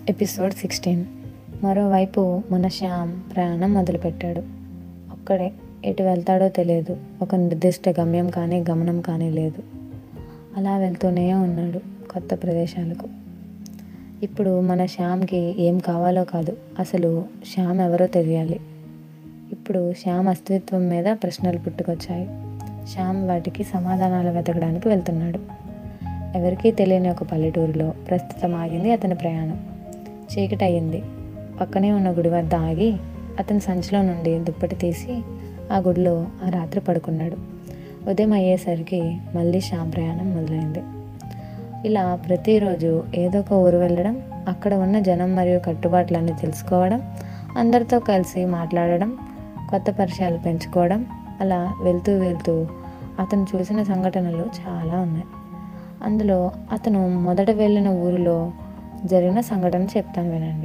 episode sixteen మరోవైపు మన శ్యామ్ ప్రయాణం మొదలుపెట్టాడు ఒక్కడే ఎటు వెళ్తాడో తెలియదు ఒక నిర్దిష్ట గమ్యం కానీ గమనం కానీ లేదు అలా వెళ్తూనే ఉన్నాడు కొత్త ప్రదేశాలకు ఇప్పుడు మన శ్యామ్కి ఏం కావాలో కాదు అసలు శ్యామ్ ఎవరో తెలియాలి ఇప్పుడు శ్యామ్ అస్తిత్వం మీద ప్రశ్నలు పుట్టుకొచ్చాయి శ్యామ్ వాటికి సమాధానాలు వెతకడానికి వెళ్తున్నాడు ఎవరికీ తెలియని ఒక పల్లెటూరులో ప్రస్తుతం ఆగింది అతని ప్రయాణం చీకటి అయ్యింది పక్కనే ఉన్న గుడి వద్ద ఆగి అతని సంచిలో నుండి దుప్పటి తీసి ఆ గుడిలో ఆ రాత్రి పడుకున్నాడు ఉదయం అయ్యేసరికి మళ్ళీ శ్యామ్ ప్రయాణం మొదలైంది ఇలా ప్రతిరోజు ఏదో ఒక ఊరు వెళ్ళడం అక్కడ ఉన్న జనం మరియు కట్టుబాట్లన్నీ తెలుసుకోవడం అందరితో కలిసి మాట్లాడడం కొత్త పరిచయాలు పెంచుకోవడం అలా వెళ్తూ వెళ్తూ అతను చూసిన సంఘటనలు చాలా ఉన్నాయి అందులో అతను మొదట వెళ్ళిన ఊరిలో జరిగిన సంఘటన చెప్తాను వినండి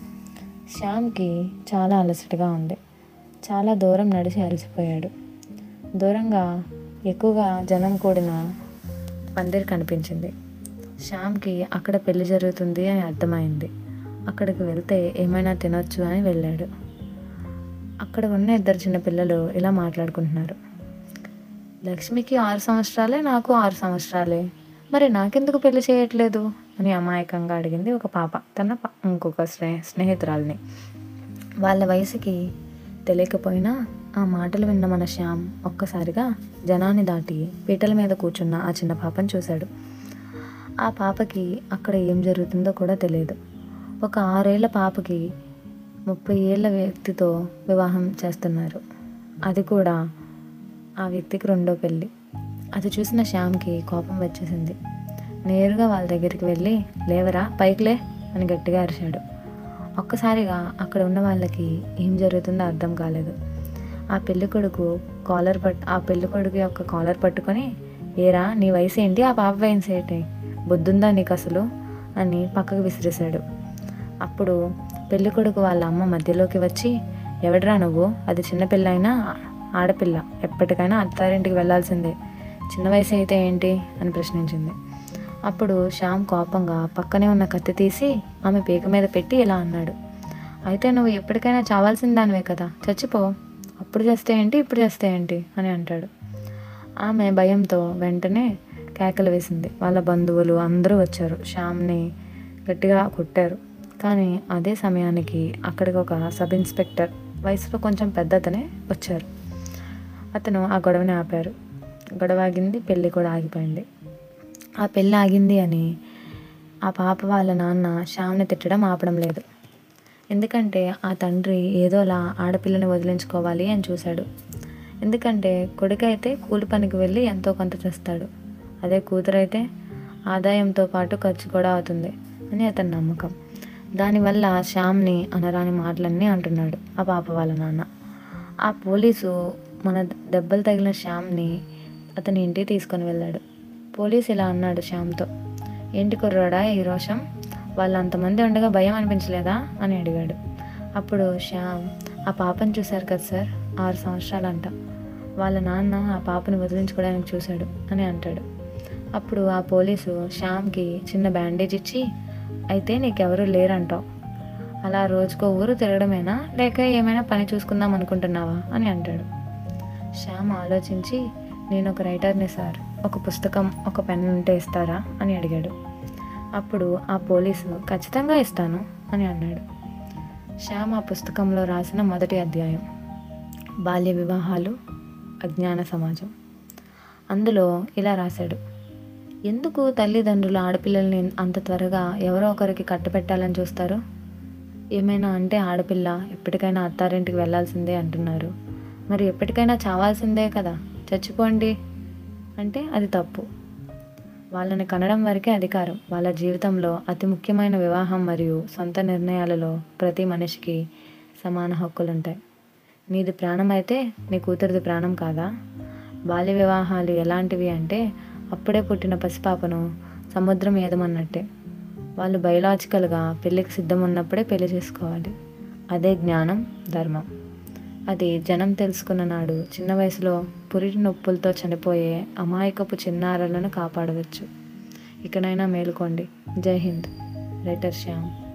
శ్యామ్కి చాలా అలసటగా ఉంది చాలా దూరం నడిచి అలసిపోయాడు దూరంగా ఎక్కువగా జనం కూడిన పందిరి కనిపించింది శ్యామ్కి అక్కడ పెళ్లి జరుగుతుంది అని అర్థమైంది అక్కడికి వెళ్తే ఏమైనా తినొచ్చు అని వెళ్ళాడు అక్కడ ఉన్న ఇద్దరు చిన్న పిల్లలు ఇలా మాట్లాడుకుంటున్నారు లక్ష్మికి ఆరు సంవత్సరాలే నాకు ఆరు సంవత్సరాలే మరి నాకెందుకు పెళ్లి చేయట్లేదు అని అమాయకంగా అడిగింది ఒక పాప తన ప- ఇంకొక స్నే స్నేహితురాలిని వాళ్ళ వయసుకి తెలియకపోయినా ఆ మాటలు విన్న మన శ్యామ్ ఒక్కసారిగా జనాన్ని దాటి పీటల మీద కూర్చున్న ఆ చిన్న పాపను చూశాడు ఆ పాపకి అక్కడ ఏం జరుగుతుందో కూడా తెలియదు ఒక ఆరేళ్ల పాపకి ముప్పై ఏళ్ళ వ్యక్తితో వివాహం చేస్తున్నారు అది కూడా ఆ వ్యక్తికి రెండో పెళ్ళి అది చూసిన శ్యామ్కి కోపం వచ్చేసింది నేరుగా వాళ్ళ దగ్గరికి వెళ్ళి లేవరా పైకిలే అని గట్టిగా అరిచాడు ఒక్కసారిగా అక్కడ ఉన్న వాళ్ళకి ఏం జరుగుతుందో అర్థం కాలేదు ఆ పెళ్లి కొడుకు కాలర్ పట్ ఆ పెళ్లి కొడుకు యొక్క కాలర్ పట్టుకొని ఏరా నీ వయసు ఏంటి ఆ పాప వయసు ఏంటి బుద్ధుందా నీకు అసలు అని పక్కకు విసిరేశాడు అప్పుడు పెళ్లి కొడుకు వాళ్ళ అమ్మ మధ్యలోకి వచ్చి ఎవడరా నువ్వు అది చిన్న పిల్ల అయినా ఆడపిల్ల ఎప్పటికైనా అత్తారింటికి వెళ్ళాల్సిందే చిన్న వయసు అయితే ఏంటి అని ప్రశ్నించింది అప్పుడు శ్యామ్ కోపంగా పక్కనే ఉన్న కత్తి తీసి ఆమె పీక మీద పెట్టి ఇలా అన్నాడు అయితే నువ్వు ఎప్పటికైనా చావాల్సిన దానివే కదా చచ్చిపో అప్పుడు చేస్తే ఏంటి ఇప్పుడు చేస్తే ఏంటి అని అంటాడు ఆమె భయంతో వెంటనే కేకలు వేసింది వాళ్ళ బంధువులు అందరూ వచ్చారు శ్యామ్ని గట్టిగా కొట్టారు కానీ అదే సమయానికి అక్కడికి ఒక సబ్ ఇన్స్పెక్టర్ వయసులో కొంచెం పెద్ద అతనే వచ్చారు అతను ఆ గొడవని ఆపారు గొడవ ఆగింది పెళ్ళి కూడా ఆగిపోయింది ఆ పెళ్ళి ఆగింది అని ఆ పాప వాళ్ళ నాన్న శ్యామ్ని తిట్టడం ఆపడం లేదు ఎందుకంటే ఆ తండ్రి ఏదోలా ఆడపిల్లని వదిలించుకోవాలి అని చూశాడు ఎందుకంటే కొడుకైతే కూలి పనికి వెళ్ళి ఎంతో కొంత చేస్తాడు అదే కూతురైతే ఆదాయంతో పాటు ఖర్చు కూడా అవుతుంది అని అతని నమ్మకం దానివల్ల శ్యామ్ని అనరాని మాటలన్నీ అంటున్నాడు ఆ పాప వాళ్ళ నాన్న ఆ పోలీసు మన దెబ్బలు తగిలిన శ్యామ్ని అతని ఇంటికి తీసుకొని వెళ్ళాడు పోలీస్ ఇలా అన్నాడు శ్యామ్తో ఏంటి కుర్రాడా ఈ రోషం వాళ్ళు అంతమంది ఉండగా భయం అనిపించలేదా అని అడిగాడు అప్పుడు శ్యామ్ ఆ పాపను చూశారు కదా సార్ ఆరు సంవత్సరాలంట వాళ్ళ నాన్న ఆ పాపను వదిలించుకోవడానికి చూశాడు అని అంటాడు అప్పుడు ఆ పోలీసు శ్యామ్కి చిన్న బ్యాండేజ్ ఇచ్చి అయితే నీకెవరూ లేరంటావు అలా రోజుకో ఊరు తిరగడమేనా లేక ఏమైనా పని చూసుకుందాం అనుకుంటున్నావా అని అంటాడు శ్యామ్ ఆలోచించి నేను ఒక రైటర్ని సార్ ఒక పుస్తకం ఒక పెన్ ఉంటే ఇస్తారా అని అడిగాడు అప్పుడు ఆ పోలీసు ఖచ్చితంగా ఇస్తాను అని అన్నాడు శ్యామ్ ఆ పుస్తకంలో రాసిన మొదటి అధ్యాయం బాల్య వివాహాలు అజ్ఞాన సమాజం అందులో ఇలా రాశాడు ఎందుకు తల్లిదండ్రులు ఆడపిల్లల్ని అంత త్వరగా ఎవరో ఒకరికి కట్టపెట్టాలని చూస్తారు ఏమైనా అంటే ఆడపిల్ల ఎప్పటికైనా అత్తారింటికి వెళ్ళాల్సిందే అంటున్నారు మరి ఎప్పటికైనా చావాల్సిందే కదా చచ్చిపోండి అంటే అది తప్పు వాళ్ళని కనడం వరకే అధికారం వాళ్ళ జీవితంలో అతి ముఖ్యమైన వివాహం మరియు సొంత నిర్ణయాలలో ప్రతి మనిషికి సమాన హక్కులు ఉంటాయి నీది ప్రాణం అయితే నీ కూతురిది ప్రాణం కాదా బాల్య వివాహాలు ఎలాంటివి అంటే అప్పుడే పుట్టిన పసిపాపను సముద్రం ఏదమన్నట్టే వాళ్ళు బయలాజికల్గా పెళ్ళికి సిద్ధం ఉన్నప్పుడే పెళ్లి చేసుకోవాలి అదే జ్ఞానం ధర్మం అది జనం తెలుసుకున్న నాడు చిన్న వయసులో పురిటి నొప్పులతో చనిపోయే అమాయకపు చిన్నారులను కాపాడవచ్చు ఇకనైనా మేలుకోండి జై హింద్ రైటర్ శ్యామ్